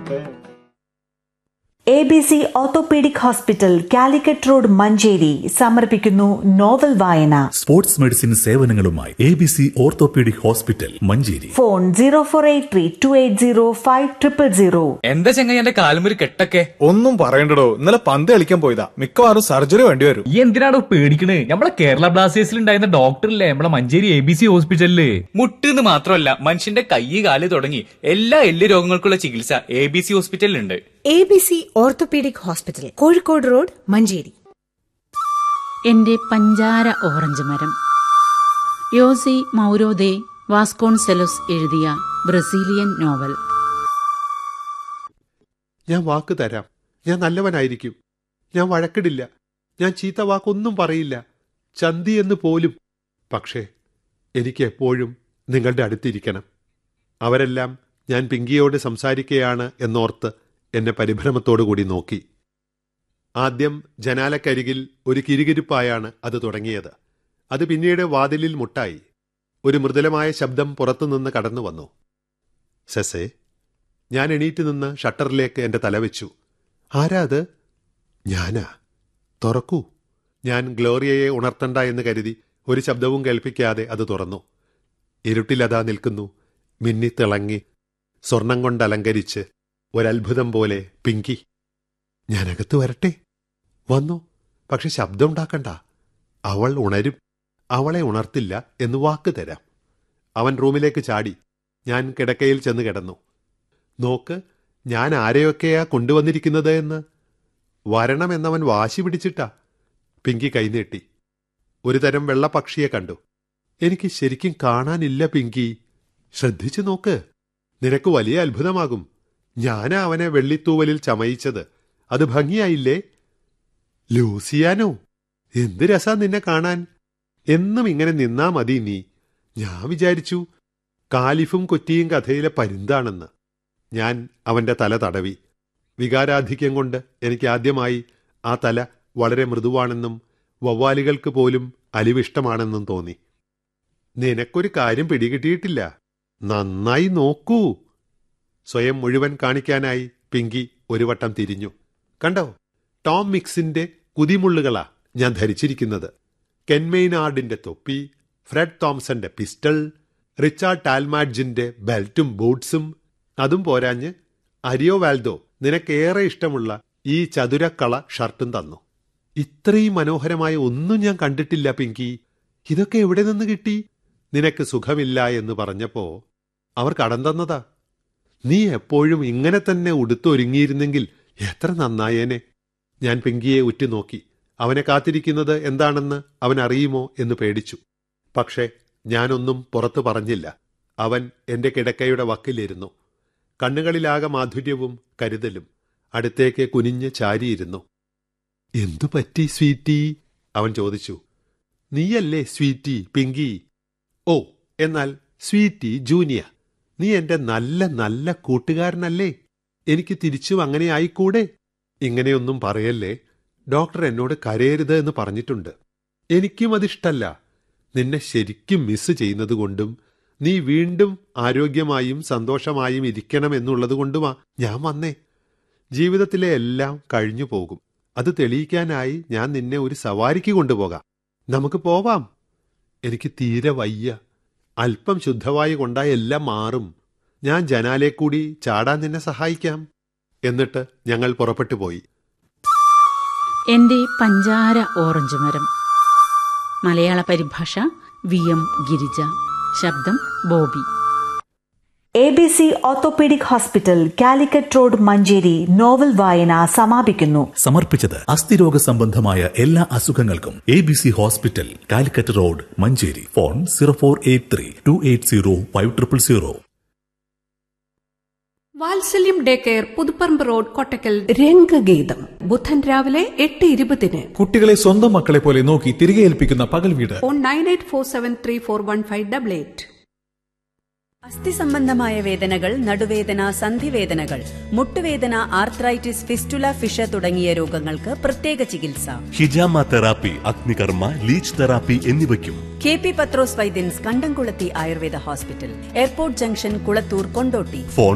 A B C orthopaedic hospital Calicut road Manjeri സമർപ്പിക്കുന്നു novel വായന sports medicine സേവനങ്ങളുമായി A B C orthopaedic hospital Manjeri phone zero four eight three two eight zero five triple zero എന്താ ചെങ്ങായി എന്റെ കാലുമൊരു കെട്ടൊക്കെ ഒന്നും പറയണ്ടടോ ഇന്നലെ പന്ത് കളിക്കാൻ പോയതാ മിക്കവാറും സർജറി വേണ്ടി വരും ഈ എന്തിനാണോ പേടിക്കണേ നമ്മളെ കേരള ബ്ലാസ്റ്റേഴ്സിൽ ഉണ്ടായിരുന്ന ഡോക്ടറില്ലേ നമ്മളെ മഞ്ചേരി എ ബി സി ഹോസ്പിറ്റലില് മുട്ടെന്ന് മാത്രമല്ല മനുഷ്യന്റെ കൈ കാല് തുടങ്ങി എല്ലാ എല്ല് രോഗങ്ങൾക്കുള്ള ചികിത്സ എ ബി സി ഹോസ്പിറ്റലിലുണ്ട് A B C orthopaedic hospital Kozhikode road Manjeri എന്റെ പഞ്ചാര ഓറഞ്ച് മരം യോസി മൗരോദെ വാസ്കോൺസെലോസ് എഴുതിയ ബ്രസീലിയൻ നോവൽ ഞാൻ വാക്ക് തരാം ഞാൻ നല്ലവനായിരിക്കും ഞാൻ വഴക്കിടില്ല ഞാൻ ചീത്ത വാക്കൊന്നും പറയില്ല ചന്തി എന്ന് പോലും പക്ഷേ എനിക്ക് എപ്പോഴും നിങ്ങളുടെ അടുത്തിരിക്കണം അവരെല്ലാം ഞാൻ പിങ്കിയോട് സംസാരിക്കുകയാണ് എന്നോർത്ത് എന്നെ പരിഭ്രമത്തോടുകൂടി നോക്കി ആദ്യം ജനാലക്കരികിൽ ഒരു കിരികിരിപ്പായാണ് അത് തുടങ്ങിയത് അത് പിന്നീട് വാതിലിൽ മുട്ടായി ഒരു മൃദുലമായ ശബ്ദം പുറത്തുനിന്ന് കടന്നു വന്നു സെസേ ഞാൻ എണീറ്റ് നിന്ന് ഷട്ടറിലേക്ക് എന്റെ തല വെച്ചു ആരാ അത് ഞാനാ തുറക്കൂ ഞാൻ ഗ്ലോറിയയെ ഉണർത്തണ്ട എന്ന് കരുതി ഒരു ശബ്ദവും കേൾപ്പിക്കാതെ അത് തുറന്നു ഇരുട്ടിലതാ നിൽക്കുന്നു മിന്നിത്തിളങ്ങി സ്വർണം കൊണ്ട് അലങ്കരിച്ച് ഒരത്ഭുതം പോലെ പിങ്കി ഞാനകത്ത് വരട്ടെ വന്നു പക്ഷെ ശബ്ദമുണ്ടാക്കണ്ട അവൾ ഉണരും അവളെ ഉണർത്തില്ല എന്ന് വാക്ക് തരാം അവൻ റൂമിലേക്ക് ചാടി ഞാൻ കിടക്കയിൽ ചെന്ന് കിടന്നു നോക്ക് ഞാൻ ആരെയൊക്കെയാ കൊണ്ടുവന്നിരിക്കുന്നത് എന്ന് വരണമെന്നവൻ വാശി പിടിച്ചിട്ടാ പിങ്കി കൈനീട്ടി ഒരു തരം വെള്ളപ്പക്ഷിയെ കണ്ടു എനിക്ക് ശരിക്കും കാണാനില്ല പിങ്കി ശ്രദ്ധിച്ചു നോക്ക് നിനക്ക് വലിയ അത്ഭുതമാകും ഞാനാ അവനെ വെള്ളിത്തൂവലിൽ ചമയിച്ചത് അത് ഭംഗിയായില്ലേ ലൂസിയാനോ എന്ത് രസാ നിന്നെ കാണാൻ എന്നും ഇങ്ങനെ നിന്നാ മതി നീ ഞാൻ വിചാരിച്ചു കാലിഫും കൊറ്റിയും കഥയിലെ പരുന്താണെന്ന് ഞാൻ അവന്റെ തല തടവി വികാരാധിക്യം കൊണ്ട് എനിക്ക് ആദ്യമായി ആ തല വളരെ മൃദുവാണെന്നും വവ്വാലുകൾക്ക് പോലും അലിവിഷ്ടമാണെന്നും തോന്നി നിനക്കൊരു കാര്യം പിടികിട്ടിയിട്ടില്ല നന്നായി നോക്കൂ സ്വയം മുഴുവൻ കാണിക്കാനായി പിങ്കി ഒരു വട്ടം തിരിഞ്ഞു കണ്ടോ ടോം മിക്സിന്റെ കുതിമുള്ളുകളാ ഞാൻ ധരിച്ചിരിക്കുന്നത് കെൻമെയ്നാർഡിന്റെ തൊപ്പി ഫ്രെഡ് തോംസന്റെ പിസ്റ്റൾ റിച്ചാർഡ് ടാൽമാഡ്ജിന്റെ ബെൽറ്റും ബൂട്ട്സും അതും പോരാഞ്ഞ് അരിയോ വാൽദോ നിനക്കേറെ ഇഷ്ടമുള്ള ഈ ചതുരക്കള ഷർട്ടും തന്നു ഇത്രയും മനോഹരമായ ഒന്നും ഞാൻ കണ്ടിട്ടില്ല പിങ്കി ഇതൊക്കെ എവിടെ നിന്ന് കിട്ടി നിനക്ക് സുഖമില്ല എന്ന് പറഞ്ഞപ്പോ അവർ കടം തന്നതാ നീ എപ്പോഴും ഇങ്ങനെ തന്നെ ഉടുത്തൊരുങ്ങിയിരുന്നെങ്കിൽ എത്ര നന്നായേനെ ഞാൻ പിങ്കിയെ ഉറ്റുനോക്കി അവനെ കാത്തിരിക്കുന്നത് എന്താണെന്ന് അവൻ അറിയുമോ എന്ന് പേടിച്ചു പക്ഷേ ഞാനൊന്നും പുറത്തു പറഞ്ഞില്ല അവൻ എന്റെ കിടക്കയുടെ വക്കിലിരുന്നു കണ്ണുകളിലാകെ മാധുര്യവും കരുതലും അടുത്തേക്ക് കുനിഞ്ഞ് ചാരിയിരുന്നു എന്തു പറ്റി സ്വീറ്റി അവൻ ചോദിച്ചു നീയല്ലേ സ്വീറ്റി പിങ്കി ഓ എന്നാൽ സ്വീറ്റി ജൂനിയർ നീ എന്റെ നല്ല നല്ല കൂട്ടുകാരനല്ലേ എനിക്ക് തിരിച്ചും അങ്ങനെ ആയിക്കൂടെ ഇങ്ങനെയൊന്നും പറയല്ലേ ഡോക്ടർ എന്നോട് കരയരുത് എന്ന് പറഞ്ഞിട്ടുണ്ട് എനിക്കും അതിഷ്ടല്ല നിന്നെ ശരിക്കും മിസ് ചെയ്യുന്നതുകൊണ്ടും നീ വീണ്ടും ആരോഗ്യമായും സന്തോഷമായും ഇരിക്കണം എന്നുള്ളതുകൊണ്ടുമാ ഞാൻ വന്നേ ജീവിതത്തിലെ എല്ലാം കഴിഞ്ഞു പോകും അത് തെളിയിക്കാനായി ഞാൻ നിന്നെ ഒരു സവാരിക്ക് കൊണ്ടുപോകാം നമുക്ക് പോവാം എനിക്ക് തീരെ വയ്യ അല്പം ശുദ്ധവായു കൊണ്ടാൽ എല്ലാം മാറും ഞാൻ ജനാലെ കൂടി ചാടാൻ നിന്നെ സഹായിക്കാം എന്നിട്ട് ഞങ്ങൾ പുറപ്പെട്ടു പോയി എന്റെ പഞ്ചാര ഓറഞ്ച് മരം മലയാള പരിഭാഷ വി എം ഗിരിജ ശബ്ദം Bobby A B C orthopaedic hospital Calicut road Manjeri novel വായന സമാപിക്കുന്നു സമർപ്പിച്ചത് അസ്ഥിരോഗ സംബന്ധമായ എല്ലാ അസുഖങ്ങൾക്കും A B C hospital Calicut road Manjeri phone zero four eight three two eight zero five triple zero വാത്സല്യം day care Puthuparamba road Kottakkal രംഗഗീതം ബുധൻ രാവിലെ എട്ട് ഇരുപതിന് കുട്ടികളെ സ്വന്തം മക്കളെ പോലെ നോക്കി തിരികെ ഏൽപ്പിക്കുന്ന പകൽ വീട് phone nine eight four seven three four one five double eight അസ്ഥി സംബന്ധമായ വേദനകൾ നടുവേദന സന്ധിവേദനകൾ മുട്ടുവേദന ആർത്രൈറ്റിസ് ഫിസ്റ്റുല ഫിഷ തുടങ്ങിയ രോഗങ്ങൾക്ക് പ്രത്യേക ചികിത്സ ഹിജാമ തെറാപ്പി അഗ്നികർമ്മ ലീച്ച് തെറാപ്പി എന്നിവയ്ക്കും K P Pathros Vaidyans Kandamkulathi Ayurveda hospital airport junction Kulathur Kondotty phone